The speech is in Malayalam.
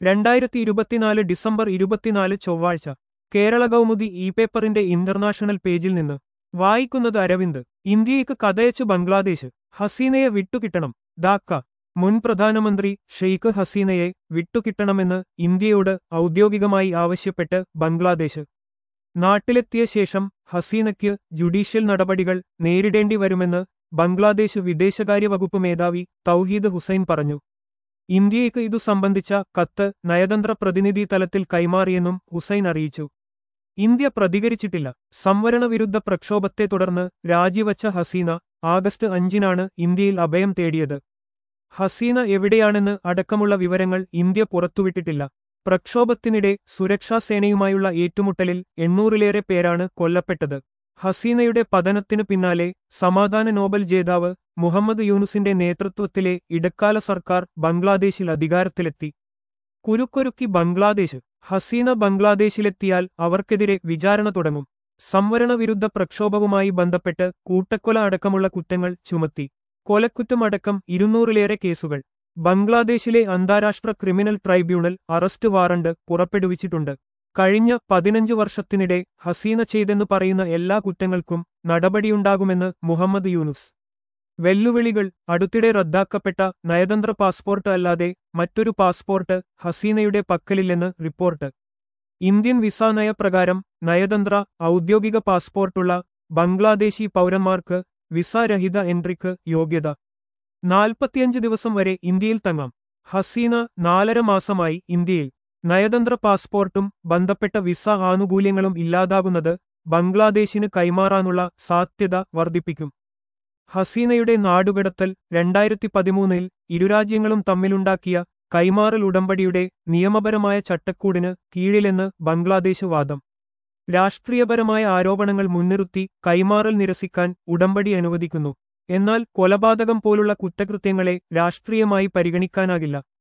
രണ്ടായിരത്തി ഇരുപത്തിനാല് ഡിസംബർ ഇരുപത്തിനാല് ചൊവ്വാഴ്ച കേരള കൗമുദി ഇ പേപ്പറിന്റെ ഇന്റർനാഷണൽ പേജിൽ നിന്ന് വായിക്കുന്നത് അരവിന്ദ് ഇന്ത്യയ്ക്ക് കഥയച്ച് ബംഗ്ലാദേശ് ഹസീനയെ വിട്ടുകിട്ടണം ധാക്ക മുൻ പ്രധാനമന്ത്രി ഷെയ്ഖ് ഹസീനയെ വിട്ടുകിട്ടണമെന്ന് ഇന്ത്യയോട് ഔദ്യോഗികമായി ആവശ്യപ്പെട്ട് ബംഗ്ലാദേശ് നാട്ടിലെത്തിയ ശേഷം ഹസീനയ്ക്ക് ജുഡീഷ്യൽ നടപടികൾ നേരിടേണ്ടി വരുമെന്ന് ബംഗ്ലാദേശ് വിദേശകാര്യ വകുപ്പ് മേധാവി തൗഹീദ് ഹുസൈൻ പറഞ്ഞു ഇന്ത്യയ്ക്ക് ഇതു സംബന്ധിച്ച കത്ത് നയതന്ത്ര പ്രതിനിധി തലത്തിൽ കൈമാറിയെന്നും ഹുസൈൻ അറിയിച്ചു ഇന്ത്യ പ്രതികരിച്ചിട്ടില്ല സംവരണ വിരുദ്ധ പ്രക്ഷോഭത്തെ തുടർന്ന് രാജിവച്ച ഹസീന ആഗസ്റ്റ് അഞ്ചിനാണ് ഇന്ത്യയിൽ അഭയം തേടിയത് ഹസീന എവിടെയാണെന്ന് അടക്കമുള്ള വിവരങ്ങൾ ഇന്ത്യ പുറത്തുവിട്ടിട്ടില്ല പ്രക്ഷോഭത്തിനിടെ സുരക്ഷാസേനയുമായുള്ള ഏറ്റുമുട്ടലിൽ എണ്ണൂറിലേറെ പേരാണ് കൊല്ലപ്പെട്ടത് ഹസീനയുടെ പതനത്തിനു പിന്നാലെ സമാധാന നോബൽ ജേതാവ് മുഹമ്മദ് യൂനുസിന്റെ നേതൃത്വത്തിലെ ഇടക്കാല സർക്കാർ ബംഗ്ലാദേശിൽ അധികാരത്തിലെത്തി കുരുക്കൊരുക്കി ബംഗ്ലാദേശ് ഹസീന ബംഗ്ലാദേശിലെത്തിയാൽ അവർക്കെതിരെ വിചാരണ തുടങ്ങും സംവരണ വിരുദ്ധ പ്രക്ഷോഭവുമായി ബന്ധപ്പെട്ട് കൂട്ടക്കൊല അടക്കമുള്ള കുറ്റങ്ങൾ ചുമത്തി കൊലക്കുറ്റമടക്കം ഇരുന്നൂറിലേറെ കേസുകൾ ബംഗ്ലാദേശിലെ അന്താരാഷ്ട്ര ക്രിമിനൽ ട്രൈബ്യൂണൽ അറസ്റ്റ് വാറണ്ട് പുറപ്പെടുവിച്ചിട്ടുണ്ട് കഴിഞ്ഞ പതിനഞ്ച് വർഷത്തിനിടെ ഹസീന ചെയ്തെന്ന് പറയുന്ന എല്ലാ കുറ്റങ്ങൾക്കും നടപടിയുണ്ടാകുമെന്ന് മുഹമ്മദ് യൂനുസ് വെല്ലുവിളികൾ അടുത്തിടെ റദ്ദാക്കപ്പെട്ട നയതന്ത്ര പാസ്പോർട്ട് അല്ലാതെ മറ്റൊരു പാസ്പോർട്ട് ഹസീനയുടെ പക്കലില്ലെന്ന് റിപ്പോർട്ട് ഇന്ത്യൻ വിസ നയപ്രകാരം നയതന്ത്ര ഔദ്യോഗിക പാസ്പോർട്ടുള്ള ബംഗ്ലാദേശി പൗരന്മാർക്ക് വിസ രഹിത എൻട്രിക്ക് യോഗ്യത നാൽപ്പത്തിയഞ്ച് ദിവസം വരെ ഇന്ത്യയിൽ തങ്ങാം ഹസീന നാലര മാസമായി ഇന്ത്യയിൽ നയതന്ത്ര പാസ്പോർട്ടും ബന്ധപ്പെട്ട വിസ ആനുകൂല്യങ്ങളും ഇല്ലാതാകുന്നത് ബംഗ്ലാദേശിന് കൈമാറാനുള്ള സാധ്യത വർദ്ധിപ്പിക്കും ഹസീനയുടെ നാടുകടത്തൽ രണ്ടായിരത്തി പതിമൂന്നിൽ ഇരുരാജ്യങ്ങളും തമ്മിലുണ്ടാക്കിയ കൈമാറൽ ഉടമ്പടിയുടെ നിയമപരമായ ചട്ടക്കൂടിന് കീഴിലെന്ന് ബംഗ്ലാദേശ് വാദം രാഷ്ട്രീയപരമായ ആരോപണങ്ങൾ മുൻനിർത്തി കൈമാറൽ നിരസിക്കാൻ ഉടമ്പടി അനുവദിക്കുന്നു എന്നാൽ കൊലപാതകം പോലുള്ള കുറ്റകൃത്യങ്ങളെ രാഷ്ട്രീയമായി പരിഗണിക്കാനാകില്ല